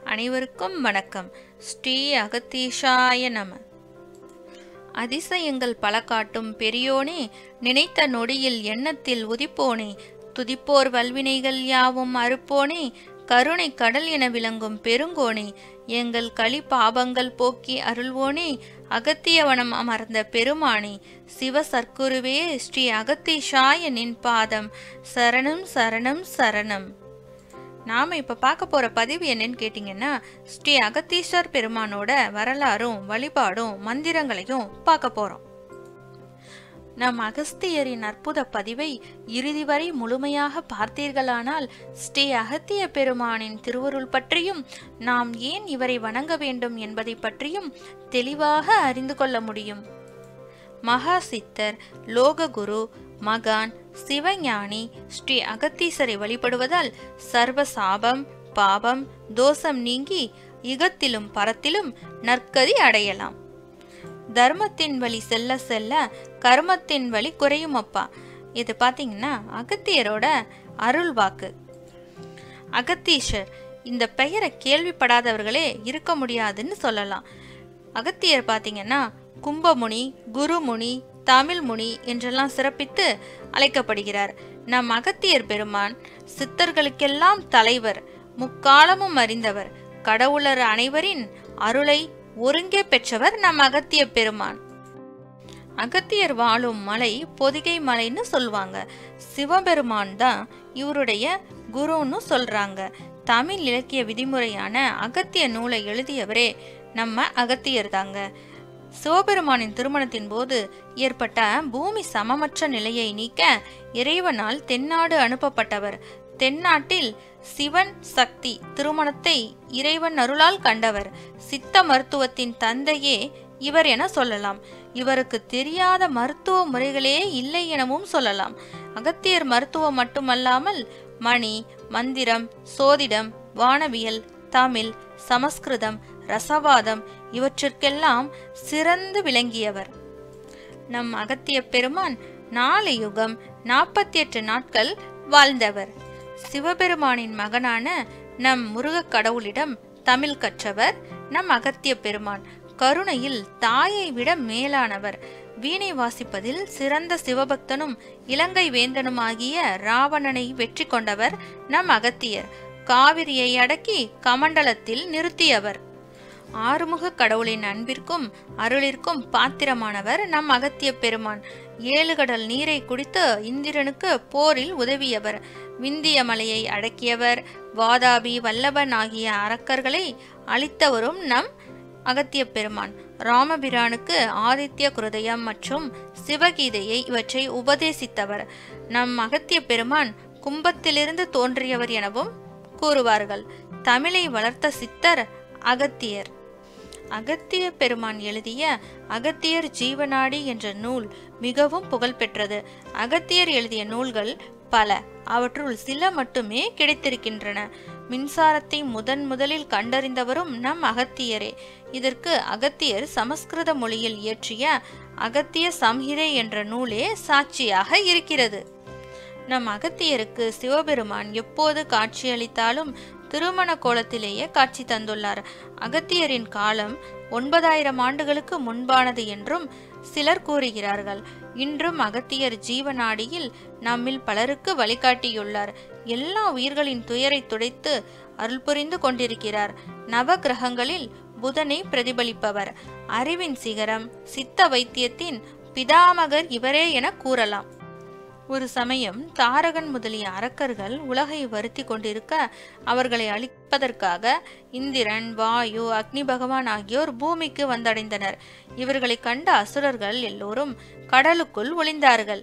அனைவருக்கும் வணக்கம் ஸ்ரீ அகத்தீஷாய நம அதிசயங்கள் பல காட்டும் பெரியோனே நினைத்த நொடியில் எண்ணத்தில் உதிப்போனே துதிப்போர் வல்வினைகள் யாவும் அறுப்போனே கருணை கடல் என விளங்கும் பெருங்கோனே எங்கள் களி பாபங்கள் போக்கி அருள்வோனே அகத்தியவனம் அமர்ந்த பெருமானே சிவ சர்க்குருவே ஸ்ரீ அகத்தீஷாய நின் பாதம் சரணம் சரணம் சரணம் நாம இப்ப பார்க்க போற பதிவு என்னன்னு கேட்டிங்கன்னா ஸ்ரீ அகத்தீஸ்வர் பெருமானோட வரலாறும் வழிபாடும் மந்திரங்களையும் பார்க்க போறோம் நம் அகஸ்தியரின் அற்புத பதிவை இறுதி வரை முழுமையாக பார்த்தீர்களானால் ஸ்ரீ அகத்திய பெருமானின் திருவருள் பற்றியும் நாம் ஏன் இவரை வணங்க வேண்டும் என்பதை பற்றியும் தெளிவாக அறிந்து கொள்ள முடியும் மகா சித்தர் லோககுரு மகான் சிவஞானி ஸ்ரீ அகத்தீசரை வழிபடுவதால் சர்வ சாபம் பாபம் தோஷம் நீங்கி இகத்திலும் பரத்திலும் நற்கதி அடையலாம் தர்மத்தின் வழி செல்ல செல்ல கர்மத்தின் வழி குறையும் அப்பா இது பாத்தீங்கன்னா அகத்தியரோட அருள் வாக்கு அகத்தீஷர் இந்த பெயரை கேள்விப்படாதவர்களே இருக்க முடியாதுன்னு சொல்லலாம் அகத்தியர் பாத்தீங்கன்னா கும்பமுனி குருமுனி தமிழ்முனி என்றெல்லாம் சிறப்பித்து அழைக்கப்படுகிறார் நம் அகத்தியர் பெருமான் சித்தர்களுக்கெல்லாம் தலைவர் முக்காலமும் அறிந்தவர் கடவுளர் அனைவரின் அருளை ஒருங்கே பெற்றவர் நம் அகத்திய பெருமான் அகத்தியர் வாழும் மலை பொதிகை மலைன்னு சொல்லுவாங்க சிவபெருமான் தான் இவருடைய குருன்னு சொல்றாங்க தமிழ் இலக்கிய விதிமுறையான அகத்திய நூலை எழுதியவரே நம்ம அகத்தியர் தாங்க சிவபெருமானின் திருமணத்தின் போது ஏற்பட்ட பூமி சமமற்ற நிலையை நீக்க இறைவனால் தென்னாடு அனுப்பப்பட்டவர் தென்னாட்டில் சிவன் சக்தி திருமணத்தை இறைவன் அருளால் கண்டவர் சித்த மருத்துவத்தின் தந்தையே இவர் என சொல்லலாம் இவருக்கு தெரியாத மருத்துவ முறைகளே இல்லை எனவும் சொல்லலாம் அகத்தியர் மருத்துவம் மட்டுமல்லாமல் மணி மந்திரம் சோதிடம் வானவியல் தமிழ் சமஸ்கிருதம் ரசவாதம் இவற்றிற்கெல்லாம் சிறந்து விளங்கியவர் நம் அகத்திய பெருமான் நாலு யுகம் நாற்பத்தி எட்டு நாட்கள் வாழ்ந்தவர் சிவபெருமானின் மகனான நம் முருகக் கடவுளிடம் தமிழ் கற்றவர் நம் அகத்திய பெருமான் கருணையில் தாயை விட மேலானவர் வீணை வாசிப்பதில் சிறந்த சிவபக்தனும் இலங்கை வேந்தனுமாகிய ராவணனை வெற்றி கொண்டவர் நம் அகத்தியர் காவிரியை அடக்கி கமண்டலத்தில் நிறுத்தியவர் ஆறுமுக கடவுளின் அன்பிற்கும் அருளிற்கும் பாத்திரமானவர் நம் அகத்திய பெருமான் ஏழு கடல் நீரை குடித்து இந்திரனுக்கு போரில் உதவியவர் விந்திய மலையை அடக்கியவர் வாதாபி வல்லபன் ஆகிய அரக்கர்களை அழித்தவரும் நம் அகத்திய பெருமான் ராமபிரானுக்கு ஆதித்ய குருதயம் மற்றும் சிவகீதையை இவற்றை உபதேசித்தவர் நம் அகத்திய பெருமான் கும்பத்திலிருந்து தோன்றியவர் எனவும் கூறுவார்கள் தமிழை வளர்த்த சித்தர் அகத்தியர் அகத்திய பெருமான் எழுதிய அகத்தியர் ஜீவநாடி என்ற நூல் மிகவும் புகழ்பெற்றது அகத்தியர் எழுதிய நூல்கள் பல அவற்றுள் சில மட்டுமே கிடைத்திருக்கின்றன மின்சாரத்தை முதன் முதலில் கண்டறிந்தவரும் நம் அகத்தியரே இதற்கு அகத்தியர் சமஸ்கிருத மொழியில் இயற்றிய அகத்திய சம்ஹிதை என்ற நூலே சாட்சியாக இருக்கிறது நம் அகத்தியருக்கு சிவபெருமான் எப்போது காட்சியளித்தாலும் திருமண கோலத்திலேயே காட்சி தந்துள்ளார் அகத்தியரின் காலம் ஒன்பதாயிரம் ஆண்டுகளுக்கு முன்பானது என்றும் சிலர் கூறுகிறார்கள் இன்றும் அகத்தியர் ஜீவநாடியில் நம்மில் பலருக்கு வழிகாட்டியுள்ளார் எல்லா உயிர்களின் துயரை துடைத்து அருள் புரிந்து கொண்டிருக்கிறார் நவ கிரகங்களில் புதனை பிரதிபலிப்பவர் அறிவின் சிகரம் சித்த வைத்தியத்தின் பிதாமகர் இவரே என கூறலாம் ஒரு சமயம் தாரகன் முதலிய அரக்கர்கள் உலகை வருத்தி கொண்டிருக்க அவர்களை அழிப்பதற்காக இந்திரன் வாயு அக்னி பகவான் ஆகியோர் பூமிக்கு வந்தடைந்தனர் இவர்களை கண்ட அசுரர்கள் எல்லோரும் கடலுக்குள் ஒளிந்தார்கள்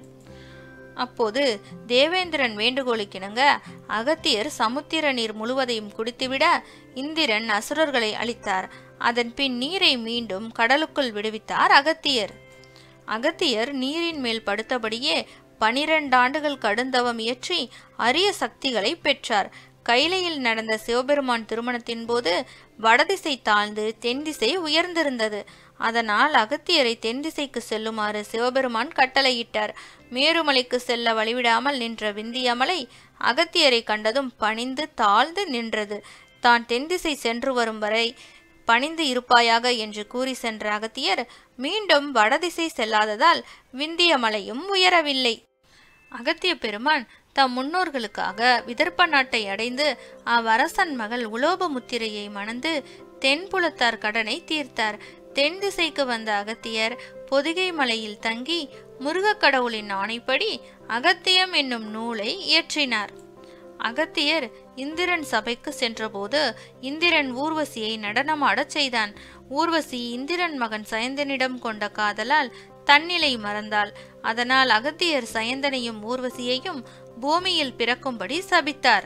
அப்போது தேவேந்திரன் வேண்டுகோளுக்கிணங்க அகத்தியர் சமுத்திர நீர் முழுவதையும் குடித்துவிட இந்திரன் அசுரர்களை அழித்தார் அதன் பின் நீரை மீண்டும் கடலுக்குள் விடுவித்தார் அகத்தியர் அகத்தியர் நீரின் மேல் படுத்தபடியே பனிரெண்டு ஆண்டுகள் கடுந்தவம் இயற்றி அரிய சக்திகளை பெற்றார் கைலையில் நடந்த சிவபெருமான் திருமணத்தின் போது வடதிசை தாழ்ந்து தென்திசை உயர்ந்திருந்தது அதனால் அகத்தியரை தென்திசைக்கு செல்லுமாறு சிவபெருமான் கட்டளையிட்டார் மேருமலைக்கு செல்ல வழிவிடாமல் நின்ற விந்தியமலை அகத்தியரை கண்டதும் பணிந்து தாழ்ந்து நின்றது தான் தென்திசை சென்று வரும் வரை பணிந்து இருப்பாயாக என்று கூறி சென்ற அகத்தியர் மீண்டும் வடதிசை செல்லாததால் விந்திய மலையும் உயரவில்லை அகத்திய பெருமான் தம் முன்னோர்களுக்காக விதர்ப்ப நாட்டை அடைந்து அவ்வரசன் மகள் உலோபமுத்திரையை மணந்து தென்புலத்தார் கடனை தீர்த்தார் தென் திசைக்கு வந்த அகத்தியர் பொதிகை மலையில் தங்கி முருகக் கடவுளின் ஆணைப்படி அகத்தியம் என்னும் நூலை இயற்றினார் அகத்தியர் இந்திரன் சபைக்கு சென்றபோது இந்திரன் ஊர்வசியை நடனமாடச் செய்தான் ஊர்வசி இந்திரன் மகன் சயந்தனிடம் கொண்ட காதலால் தன்னிலை மறந்தாள் அதனால் அகத்தியர் சயந்தனையும் ஊர்வசியையும் பூமியில் பிறக்கும்படி சபித்தார்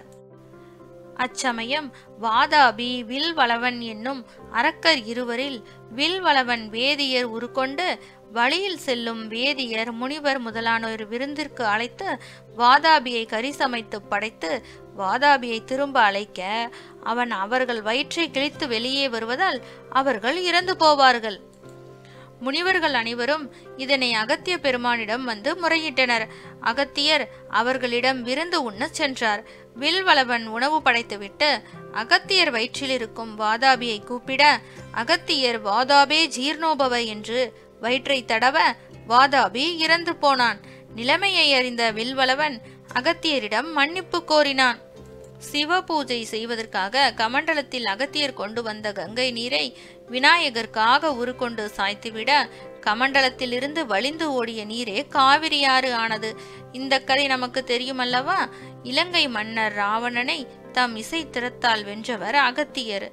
அச்சமயம் வாதாபி வில்வளவன் என்னும் அரக்கர் இருவரில் வில்வளவன் வேதியர் உருக்கொண்டு வழியில் செல்லும் வேதியர் முனிவர் முதலானோர் விருந்திற்கு அழைத்து வாதாபியை கறி சமைத்து படைத்து வாதாபியை திரும்ப அழைக்க அவன் அவர்கள் வயிற்றை கிழித்து வெளியே வருவதால் அவர்கள் இறந்து போவார்கள் முனிவர்கள் அனைவரும் இதனை அகத்திய பெருமானிடம் வந்து முறையிட்டனர் அகத்தியர் அவர்களிடம் விருந்து உண்ணச் சென்றார் வில்வளவன் உணவு படைத்துவிட்டு அகத்தியர் வயிற்றில் இருக்கும் வாதாபியை கூப்பிட அகத்தியர் வாதாபே ஜீர்ணோபவ என்று வயிற்றை தடவ வாதாபி இறந்து போனான் நிலைமையை அறிந்த வில்வளவன் அகத்தியரிடம் மன்னிப்பு கோரினான் சிவ பூஜை செய்வதற்காக கமண்டலத்தில் அகத்தியர் கொண்டு வந்த கங்கை நீரை விநாயகருக்காக உருக்கொண்டு சாய்த்துவிட கமண்டலத்தில் இருந்து வழிந்து ஓடிய நீரே காவிரியாறு ஆனது இந்த கதை நமக்கு தெரியுமல்லவா இலங்கை மன்னர் ராவணனை தம் இசை திறத்தால் வென்றவர் அகத்தியர்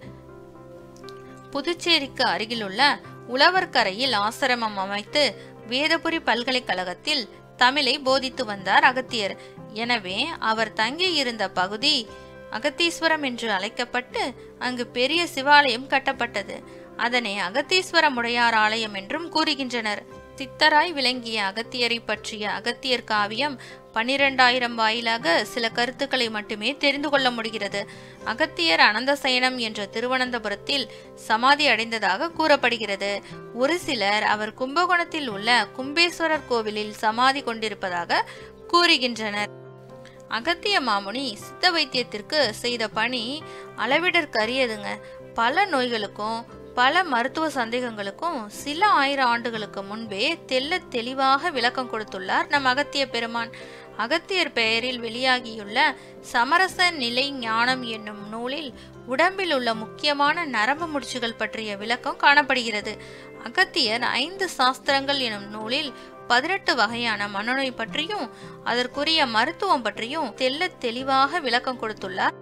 புதுச்சேரிக்கு அருகிலுள்ள உழவர்கரையில் ஆசிரமம் அமைத்து வேதபுரி பல்கலைக்கழகத்தில் தமிழை போதித்து வந்தார் அகத்தியர் எனவே அவர் தங்கியிருந்த பகுதி அகத்தீஸ்வரம் என்று அழைக்கப்பட்டு அங்கு பெரிய சிவாலயம் கட்டப்பட்டது அதனை அகத்தீஸ்வர முடையார் ஆலயம் என்றும் கூறுகின்றனர் சித்தராய் விளங்கிய அகத்தியரை பற்றிய அகத்தியர் காவியம் பன்னிரெண்டாயிரம் வாயிலாக சில கருத்துக்களை மட்டுமே தெரிந்து கொள்ள முடிகிறது அகத்தியர் அனந்தசயனம் என்ற திருவனந்தபுரத்தில் சமாதி அடைந்ததாக கூறப்படுகிறது ஒரு சிலர் அவர் கும்பகோணத்தில் உள்ள கும்பேஸ்வரர் கோவிலில் சமாதி கொண்டிருப்பதாக கூறுகின்றனர் அகத்திய மாமுனி சித்த வைத்தியத்திற்கு செய்த பணி அளவிடற்கரியதுங்க பல நோய்களுக்கும் பல மருத்துவ சந்தேகங்களுக்கும் சில ஆயிரம் ஆண்டுகளுக்கு முன்பே தெல்ல தெளிவாக விளக்கம் கொடுத்துள்ளார் நம் அகத்திய பெருமான் அகத்தியர் பெயரில் வெளியாகியுள்ள சமரச நிலை ஞானம் என்னும் நூலில் உடம்பில் உள்ள முக்கியமான நரம்பு முடிச்சுகள் பற்றிய விளக்கம் காணப்படுகிறது அகத்தியர் ஐந்து சாஸ்திரங்கள் எனும் நூலில் பதினெட்டு வகையான மனநோய் பற்றியும் அதற்குரிய மருத்துவம் பற்றியும் தெல்ல தெளிவாக விளக்கம் கொடுத்துள்ளார்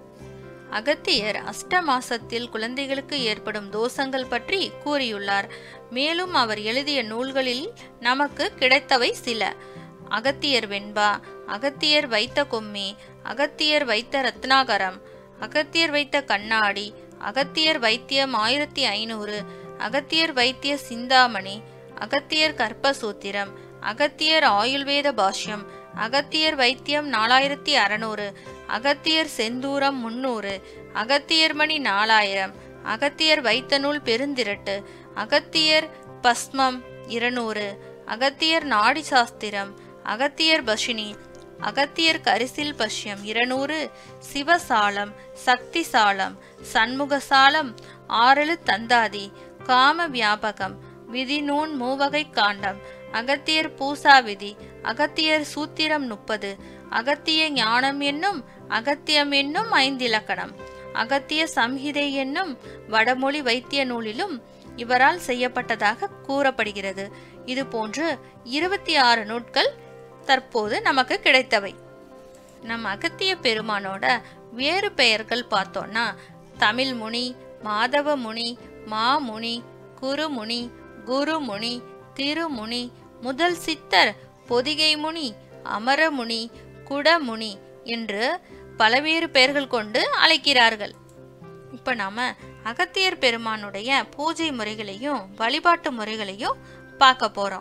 அகத்தியர் அஷ்ட மாசத்தில் குழந்தைகளுக்கு ஏற்படும் தோஷங்கள் பற்றி கூறியுள்ளார் மேலும் அவர் எழுதிய நூல்களில் நமக்கு கிடைத்தவை சில அகத்தியர் வெண்பா அகத்தியர் வைத்த கொம்மி அகத்தியர் வைத்த ரத்னாகரம் அகத்தியர் வைத்த கண்ணாடி அகத்தியர் வைத்தியம் ஆயிரத்தி ஐநூறு அகத்தியர் வைத்திய சிந்தாமணி அகத்தியர் கற்பசூத்திரம் அகத்தியர் ஆயுள்வேத பாஷ்யம் அகத்தியர் வைத்தியம் நாலாயிரத்தி அறநூறு அகத்தியர் செந்தூரம் முன்னூறு அகத்தியர் மணி நாலாயிரம் அகத்தியர் வைத்த நூல் பெருந்திரட்டு அகத்தியர் பஸ்மம் இருநூறு அகத்தியர் நாடி சாஸ்திரம் அகத்தியர் பஷினி அகத்தியர் கரிசில் பஷ்யம் இருநூறு சிவசாலம் சக்திசாலம் சண்முகசாலம் ஆறெழு தந்தாதி காம வியாபகம் விதிநூன் மூவகை காண்டம் அகத்தியர் பூசா விதி அகத்தியர் சூத்திரம் முப்பது அகத்திய ஞானம் என்னும் அகத்தியம் என்னும் ஐந்திலக்கணம் அகத்திய சம்ஹிதை என்னும் வடமொழி வைத்திய நூலிலும் இவரால் செய்யப்பட்டதாக கூறப்படுகிறது இது போன்று இருபத்தி ஆறு நூட்கள் தற்போது நமக்கு கிடைத்தவை நம் அகத்திய பெருமானோட வேறு பெயர்கள் பார்த்தோம்னா தமிழ் முனி மாதவ முனி மாமுனி குருமுனி குருமுனி திருமுனி முதல் சித்தர் பொதிகை முனி அமரமுனி குடமுனி என்று பலவேறு பெயர்கள் கொண்டு அழைக்கிறார்கள் இப்போ நாம அகத்தியர் பெருமானுடைய பூஜை முறைகளையும் வழிபாட்டு முறைகளையும் பார்க்க போறோம்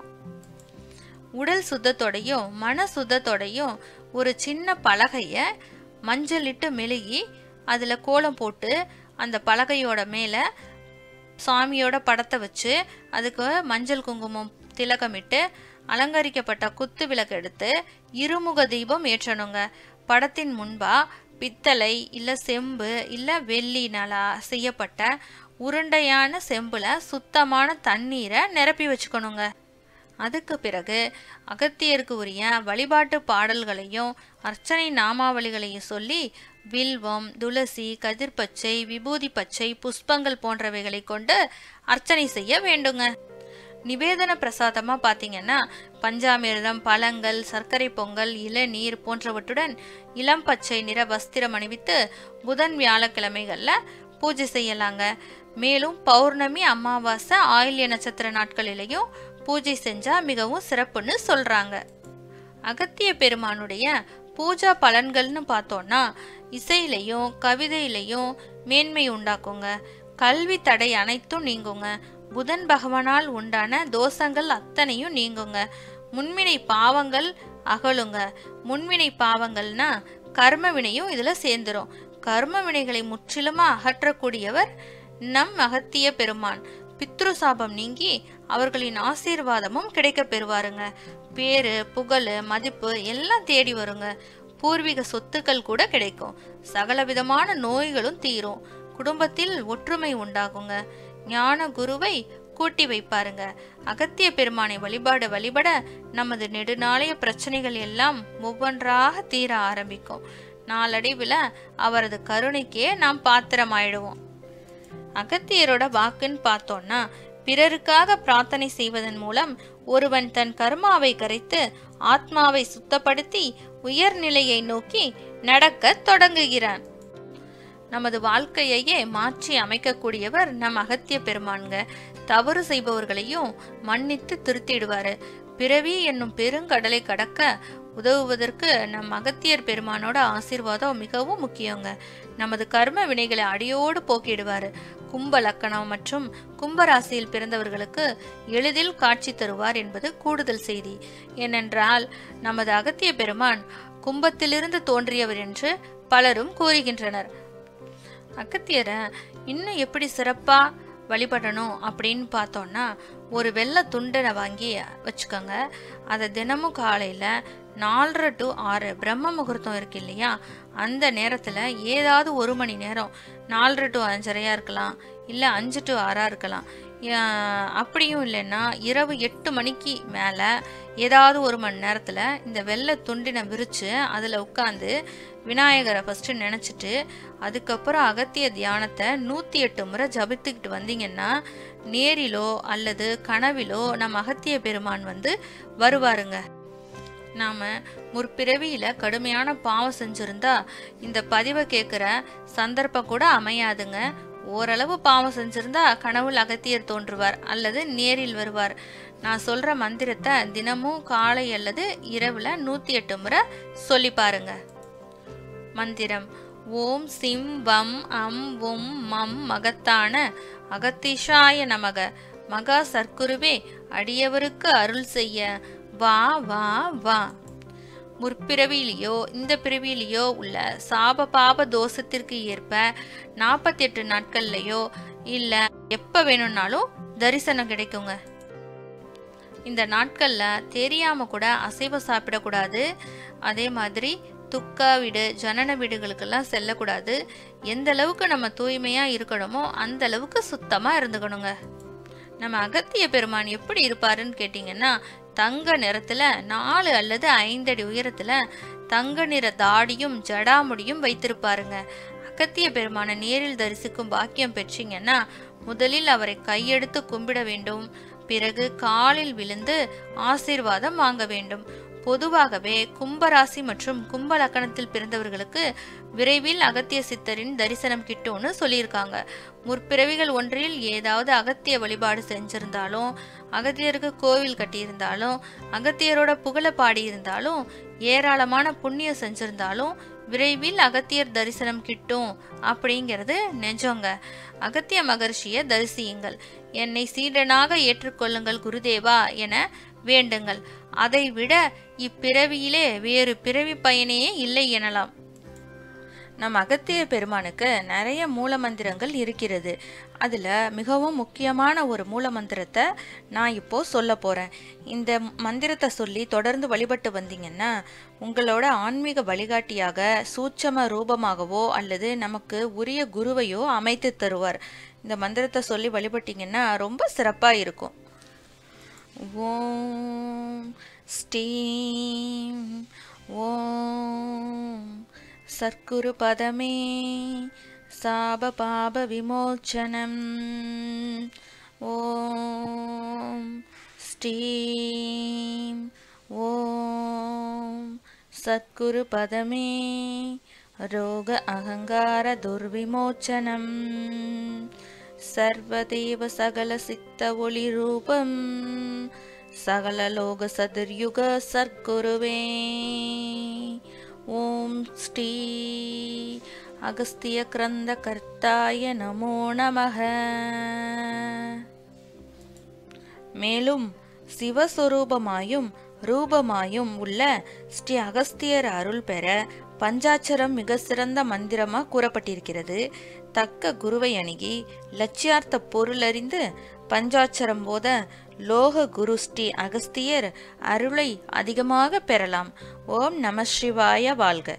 உடல் சுத்தத்தோடையும் மன சுத்தத்தோடையும் ஒரு சின்ன பலகைய மஞ்சளிட்டு மெழுகி அதில் கோலம் போட்டு அந்த பலகையோட மேலே சாமியோட படத்தை வச்சு அதுக்கு மஞ்சள் குங்குமம் திலகமிட்டு அலங்கரிக்கப்பட்ட குத்து விளக்கு எடுத்து இருமுக தீபம் ஏற்றணுங்க படத்தின் முன்பா பித்தளை இல்ல செம்பு இல்ல வெள்ளினால செய்யப்பட்ட உருண்டையான செம்புல சுத்தமான தண்ணீரை நிரப்பி வச்சுக்கணுங்க அதுக்கு பிறகு அகத்தியருக்கு உரிய வழிபாட்டு பாடல்களையும் அர்ச்சனை நாமாவளிகளையும் சொல்லி வில்வம் துளசி கதிர்பச்சை விபூதி பச்சை புஷ்பங்கள் போன்றவைகளை கொண்டு அர்ச்சனை செய்ய வேண்டுங்க நிவேதன பிரசாதமா பார்த்தீங்கன்னா பஞ்சாமிர்தம் பழங்கள் சர்க்கரை பொங்கல் இளநீர் போன்றவற்றுடன் இளம் பச்சை நிற வஸ்திரம் அணிவித்து புதன் வியாழக்கிழமைகள்ல பூஜை செய்யலாங்க மேலும் பௌர்ணமி அமாவாசை ஆயில்ய நட்சத்திர நாட்களிலையும் பூஜை செஞ்சா மிகவும் சிறப்புன்னு சொல்றாங்க அகத்திய பெருமானுடைய பூஜா பலன்கள்னு பார்த்தோம்னா இசையிலையும் கவிதையிலையும் மேன்மை உண்டாக்குங்க கல்வி தடை அனைத்தும் நீங்குங்க புதன் பகவானால் உண்டான தோஷங்கள் அத்தனையும் நீங்குங்க முன்வினை பாவங்கள் அகலுங்க முன்வினை பாவங்கள்னா கர்ம வினையும் இதுல சேர்ந்துரும் கர்ம வினைகளை முற்றிலுமா அகற்றக்கூடியவர் நம் அகத்திய பெருமான் பித்ரு சாபம் நீங்கி அவர்களின் ஆசீர்வாதமும் கிடைக்க பெறுவாருங்க பேரு புகழ் மதிப்பு எல்லாம் தேடி வருங்க பூர்வீக சொத்துக்கள் கூட கிடைக்கும் சகலவிதமான நோய்களும் தீரும் குடும்பத்தில் ஒற்றுமை உண்டாகுங்க ஞான குருவை கூட்டி வைப்பாருங்க அகத்திய பெருமானை வழிபாட வழிபட நமது நெடுநாளைய பிரச்சனைகள் எல்லாம் ஒவ்வொன்றாக தீர ஆரம்பிக்கும் நாளடைவில் அவரது கருணைக்கே நாம் பாத்திரமாயிடுவோம் அகத்தியரோட வாக்குன்னு பார்த்தோம்னா பிறருக்காக பிரார்த்தனை செய்வதன் மூலம் ஒருவன் தன் கர்மாவை கரைத்து ஆத்மாவை சுத்தப்படுத்தி உயர்நிலையை நோக்கி நடக்கத் தொடங்குகிறான் நமது வாழ்க்கையையே மாற்றி அமைக்கக்கூடியவர் நம் அகத்திய பெருமான்க தவறு செய்பவர்களையும் மன்னித்து திருத்திடுவாரு பிறவி என்னும் பெருங்கடலை கடக்க உதவுவதற்கு நம் அகத்தியர் பெருமானோட ஆசீர்வாதம் மிகவும் முக்கியங்க நமது கர்ம வினைகளை அடியோடு போக்கிடுவாரு கும்ப லக்கணம் மற்றும் கும்பராசியில் பிறந்தவர்களுக்கு எளிதில் காட்சி தருவார் என்பது கூடுதல் செய்தி ஏனென்றால் நமது அகத்திய பெருமான் கும்பத்திலிருந்து தோன்றியவர் என்று பலரும் கூறுகின்றனர் அகத்தியரை இன்னும் எப்படி சிறப்பா வழிபடணும் அப்படின்னு பார்த்தோம்னா ஒரு வெள்ளை துண்டனை வாங்கி வச்சுக்கோங்க அதை தினமும் காலையில் நாலரை டு ஆறு பிரம்ம முகூர்த்தம் இருக்கு இல்லையா அந்த நேரத்தில் ஏதாவது ஒரு மணி நேரம் நாலரை டு அஞ்சரையாக இருக்கலாம் இல்லை அஞ்சு டு ஆறாக இருக்கலாம் யா- அப்படியும் இல்லைன்னா இரவு எட்டு மணிக்கு மேலே ஏதாவது ஒரு மணி நேரத்தில் இந்த வெள்ளை துண்டினை விரித்து அதில் உட்காந்து விநாயகரை ஃபஸ்ட்டு நினச்சிட்டு அதுக்கப்புறம் அகத்திய தியானத்தை நூற்றி எட்டு முறை ஜபித்துக்கிட்டு வந்தீங்கன்னா நேரிலோ அல்லது கனவிலோ நம் அகத்திய பெருமான் வந்து வருவாருங்க நாம் முற்பிறவியில் கடுமையான பாவம் செஞ்சுருந்தா இந்த பதிவை கேட்குற சந்தர்ப்பம் கூட அமையாதுங்க ஓரளவு பாவம் செஞ்சிருந்தா கனவுல அகத்தியர் தோன்றுவார் அல்லது நேரில் வருவார் நான் சொல்ற மந்திரத்தை தினமும் காலை அல்லது இரவுல நூத்தி எட்டு முறை சொல்லி பாருங்க மந்திரம் ஓம் சிம் வம் அம் உம் மம் மகத்தான அகத்திஷாய நமக மகா சர்க்குருவே அடியவருக்கு அருள் செய்ய வா வா வா முற்பிறவியிலேயோ இந்த பிறவியிலேயோ உள்ள சாப பாப தோஷத்திற்கு ஏற்ப நாற்பத்தி எட்டு நாட்கள்லையோ இல்ல எப்ப வேணும்னாலும் தரிசனம் கிடைக்குங்க இந்த நாட்கள்ல தெரியாம கூட அசைவம் சாப்பிடக்கூடாது அதே மாதிரி துக்கா வீடு ஜனன வீடுகளுக்கெல்லாம் செல்லக்கூடாது எந்த அளவுக்கு நம்ம தூய்மையா இருக்கணுமோ அந்த அளவுக்கு சுத்தமா இருந்துக்கணுங்க நம்ம அகத்திய பெருமான் எப்படி இருப்பாருன்னு கேட்டிங்கன்னா தங்க நிறத்துல நாலு அல்லது ஐந்தடி உயரத்துல தங்க நிற தாடியும் ஜடாமுடியும் வைத்திருப்பாருங்க அகத்திய பெருமானை நேரில் தரிசிக்கும் பாக்கியம் பெற்றீங்கன்னா முதலில் அவரை கையெடுத்து கும்பிட வேண்டும் பிறகு காலில் விழுந்து ஆசீர்வாதம் வாங்க வேண்டும் பொதுவாகவே கும்பராசி மற்றும் கும்ப லக்கணத்தில் பிறந்தவர்களுக்கு விரைவில் அகத்திய சித்தரின் தரிசனம் கிட்டும்னு சொல்லியிருக்காங்க முற்பிறவிகள் ஒன்றில் ஏதாவது அகத்திய வழிபாடு செஞ்சிருந்தாலும் அகத்தியருக்கு கோவில் கட்டியிருந்தாலும் அகத்தியரோட புகழ பாடியிருந்தாலும் ஏராளமான புண்ணியம் செஞ்சிருந்தாலும் விரைவில் அகத்தியர் தரிசனம் கிட்டும் அப்படிங்கிறது நெஜங்க அகத்திய மகர்ஷியை தரிசியுங்கள் என்னை சீடனாக ஏற்றுக்கொள்ளுங்கள் குருதேவா என வேண்டுங்கள் அதைவிட இப்பிறவியிலே வேறு பிறவி பயனே இல்லை எனலாம் நம் அகத்திய பெருமானுக்கு நிறைய மூல மந்திரங்கள் இருக்கிறது அதில் மிகவும் முக்கியமான ஒரு மூல மந்திரத்தை நான் இப்போ சொல்ல போகிறேன் இந்த மந்திரத்தை சொல்லி தொடர்ந்து வழிபட்டு வந்தீங்கன்னா உங்களோட ஆன்மீக வழிகாட்டியாக சூட்சம ரூபமாகவோ அல்லது நமக்கு உரிய குருவையோ அமைத்து தருவார் இந்த மந்திரத்தை சொல்லி வழிபட்டீங்கன்னா ரொம்ப சிறப்பாக இருக்கும் ஓம் ஸ்டீம் ஓம் சர்க்குரு பதமே சாப பாப விமோச்சனம் ஓம் ஸ்டீம் ஓம் சத்குரு பதமே ரோக அகங்கார துர்விமோச்சனம் சர்வதேவ சகல சித்த ஒளி ரூபம் சகல லோக சதுர்யுக சர்க்குருவே ஓம் ஸ்ரீ அகஸ்திய கிரந்த கர்த்தாய நமோ நமக மேலும் சிவஸ்வரூபமாயும் ரூபமாயும் உள்ள ஸ்ரீ அகஸ்தியர் அருள் பெற பஞ்சாட்சரம் மிக சிறந்த மந்திரமா கூறப்பட்டிருக்கிறது தக்க குருவை அணுகி லட்சியார்த்த பொருளறிந்து பஞ்சாட்சரம் போத லோக குரு ஸ்ரீ அகஸ்தியர் அருளை அதிகமாக பெறலாம் ஓம் நம சிவாய வாழ்க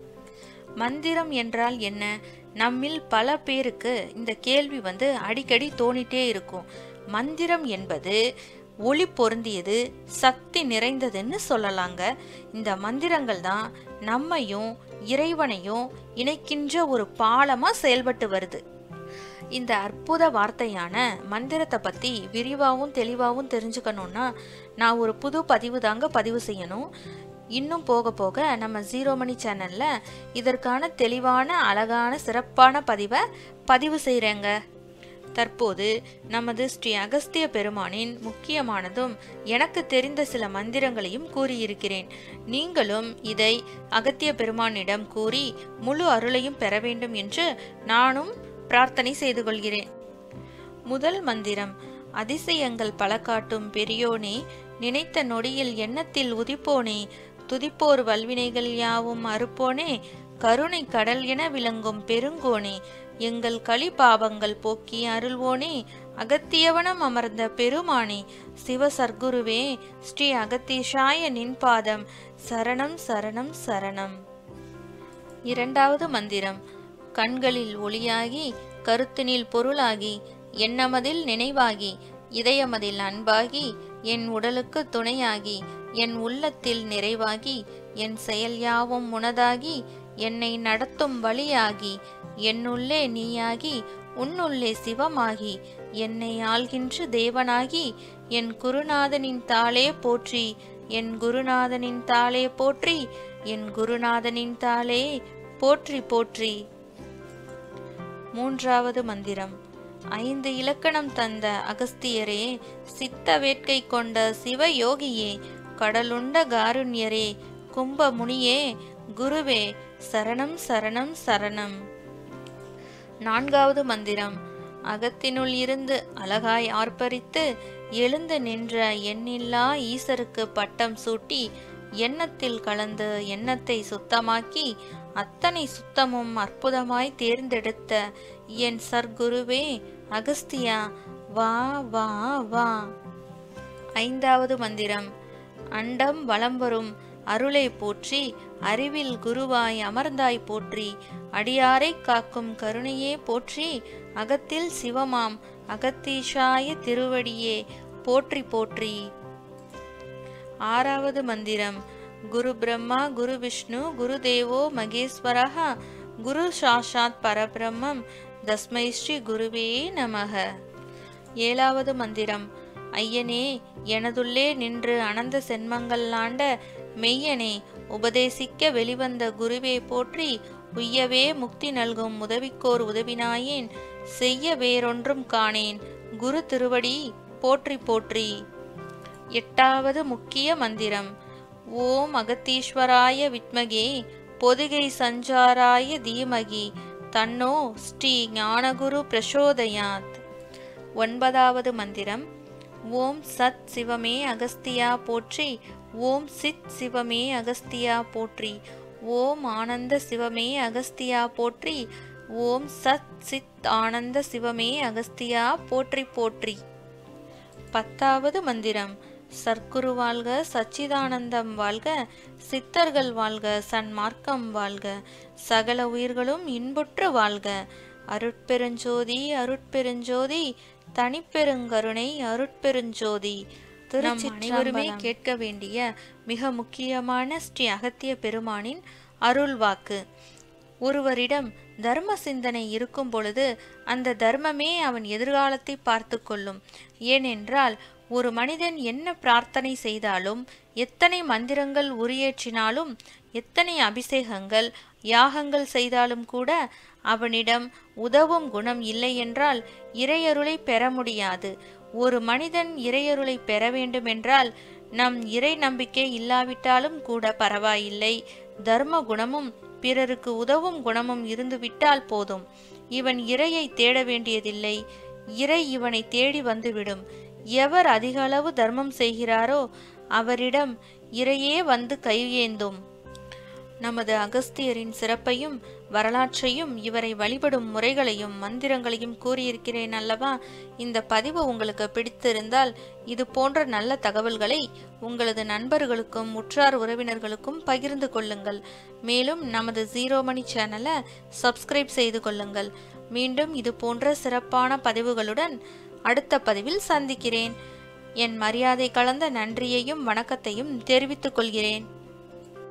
மந்திரம் என்றால் என்ன நம்மில் பல பேருக்கு இந்த கேள்வி வந்து அடிக்கடி தோணிட்டே இருக்கும் மந்திரம் என்பது ஒளி பொருந்தியது சக்தி நிறைந்ததுன்னு சொல்லலாங்க இந்த மந்திரங்கள் தான் நம்மையும் இறைவனையும் இணைக்கின்ற ஒரு பாலமா செயல்பட்டு வருது இந்த அற்புத வார்த்தையான மந்திரத்தை பற்றி விரிவாகவும் தெளிவாகவும் தெரிஞ்சுக்கணுன்னா நான் ஒரு புது பதிவு தாங்க பதிவு செய்யணும் இன்னும் போக போக நம்ம ஜீரோ மணி சேனலில் இதற்கான தெளிவான அழகான சிறப்பான பதிவை பதிவு செய்கிறேங்க தற்போது நமது ஸ்ரீ அகஸ்திய பெருமானின் முக்கியமானதும் எனக்கு தெரிந்த சில மந்திரங்களையும் கூறியிருக்கிறேன் நீங்களும் இதை அகத்திய பெருமானிடம் கூறி முழு அருளையும் பெற வேண்டும் என்று நானும் பிரார்த்தனை செய்து கொள்கிறேன் முதல் மந்திரம் அதிசயங்கள் பல காட்டும் பெரியோனே நினைத்த நொடியில் எண்ணத்தில் உதிப்போனே துதிப்போர் வல்வினைகள் யாவும் அறுப்போனே கருணை கடல் என விளங்கும் பெருங்கோனே எங்கள் களி பாவங்கள் போக்கி அருள்வோனே அகத்தியவனம் அமர்ந்த பெருமானே சிவ சர்க்குருவே ஸ்ரீ அகத்தீஷாய நின் பாதம் சரணம் சரணம் சரணம் இரண்டாவது மந்திரம் கண்களில் ஒளியாகி கருத்தினில் பொருளாகி எண்ணமதில் நினைவாகி இதயமதில் அன்பாகி என் உடலுக்கு துணையாகி என் உள்ளத்தில் நிறைவாகி என் செயல் யாவும் உனதாகி என்னை நடத்தும் வழியாகி என்னுள்ளே நீயாகி உன்னுள்ளே சிவமாகி என்னை ஆள்கின்ற தேவனாகி என் குருநாதனின் தாளே போற்றி என் குருநாதனின் தாளே போற்றி என் குருநாதனின் தாளே போற்றி போற்றி மூன்றாவது மந்திரம் ஐந்து இலக்கணம் தந்த அகஸ்தியரே சித்த வேட்கை கொண்ட சிவயோகியே கடலுண்ட காருண்யரே கும்ப முனியே குருவே சரணம் சரணம் சரணம் நான்காவது மந்திரம் அகத்தினுள் இருந்து அழகாய் ஆர்ப்பரித்து எழுந்து நின்ற எண்ணில்லா ஈசருக்கு பட்டம் சூட்டி எண்ணத்தில் கலந்து எண்ணத்தை சுத்தமாக்கி அத்தனை சுத்தமும் அற்புதமாய் தேர்ந்தெடுத்த என் சர்க்குருவே அகஸ்தியா வா வா வா ஐந்தாவது மந்திரம் அண்டம் வலம் வரும் அருளை போற்றி அறிவில் குருவாய் அமர்ந்தாய் போற்றி அடியாரை காக்கும் கருணையே போற்றி அகத்தில் சிவமாம் அகத்தீஷாய திருவடியே போற்றி போற்றி ஆறாவது மந்திரம் குரு பிரம்மா குரு விஷ்ணு குரு தேவோ மகேஸ்வரः குரு சாஷாத் பரபிரம்மம் தஸ்மை ஸ்ரீ குருவே நமக ஏழாவது மந்திரம் ஐயனே எனதுள்ளே நின்று அனந்த சென்மங்கள் ஆண்ட மெய்யனே உபதேசிக்க வெளிவந்த குருவே போற்றி உய்யவே முக்தி நல்கும் உதவிக்கோர் உதவினாயேன் செய்ய வேறொன்றும் காணேன் குரு திருவடி போற்றி போற்றி எட்டாவது முக்கிய மந்திரம் ஓம் அகத்தீஸ்வராய வித்மகே பொதுகை சஞ்சாராய தீமகி தன்னோ ஸ்ரீ ஞானகுரு பிரசோதயாத் ஒன்பதாவது மந்திரம் ஓம் சத் சிவமே அகஸ்தியா போற்றி ஓம் சித் சிவமே அகஸ்தியா போற்றி ஓம் ஆனந்த சிவமே அகஸ்தியா போற்றி ஓம் சத் சித் ஆனந்த சிவமே அகஸ்தியா போற்றி போற்றி பத்தாவது மந்திரம் சர்க்குரு வாழ்க சச்சிதானந்தம் வாழ்க சித்தர்கள் வாழ்க சன்மார்க்கம் வாழ்க சகல உயிர்களும் இன்புற்று வாழ்க அருட்பெருஞ்சோதி அருட்பெருஞ்சோதி தனிப்பெருங்கருணை அருட்பெருஞ்சோதி நம் அனைவருமே கேட்க வேண்டிய மிக முக்கியமான ஸ்ரீ அகத்திய பெருமானின் அருள் வாக்கு ஒருவரிடம் தர்ம சிந்தனை இருக்கும் பொழுது அந்த தர்மமே அவன் எதிர்காலத்தை பார்த்து கொள்ளும் ஏனென்றால் ஒரு மனிதன் என்ன பிரார்த்தனை செய்தாலும் எத்தனை மந்திரங்கள் உரியேற்றினாலும் எத்தனை அபிஷேகங்கள் யாகங்கள் செய்தாலும் கூட அவனிடம் உதவும் குணம் இல்லை என்றால் இறையருளை பெற முடியாது ஒரு மனிதன் இறையருளை பெற வேண்டுமென்றால் நம் இறை நம்பிக்கை இல்லாவிட்டாலும் கூட பரவாயில்லை தர்ம குணமும் பிறருக்கு உதவும் குணமும் இருந்துவிட்டால் போதும் இவன் இறையை தேட வேண்டியதில்லை இறை இவனை தேடி வந்துவிடும் எவர் அதிக அளவு தர்மம் செய்கிறாரோ அவரிடம் இறையே வந்து கையேந்தும் நமது அகஸ்தியரின் சிறப்பையும் வரலாற்றையும் இவரை வழிபடும் முறைகளையும் மந்திரங்களையும் கூறியிருக்கிறேன் அல்லவா இந்த பதிவு உங்களுக்கு பிடித்திருந்தால் இது போன்ற நல்ல தகவல்களை உங்களது நண்பர்களுக்கும் உற்றார் உறவினர்களுக்கும் பகிர்ந்து கொள்ளுங்கள் மேலும் நமது ஜீரோ மணி சேனலை சப்ஸ்கிரைப் செய்து கொள்ளுங்கள் மீண்டும் இது போன்ற சிறப்பான பதிவுகளுடன் அடுத்த பதிவில் சந்திக்கிறேன் என் மரியாதை கலந்த நன்றியையும் வணக்கத்தையும் தெரிவித்துக் கொள்கிறேன்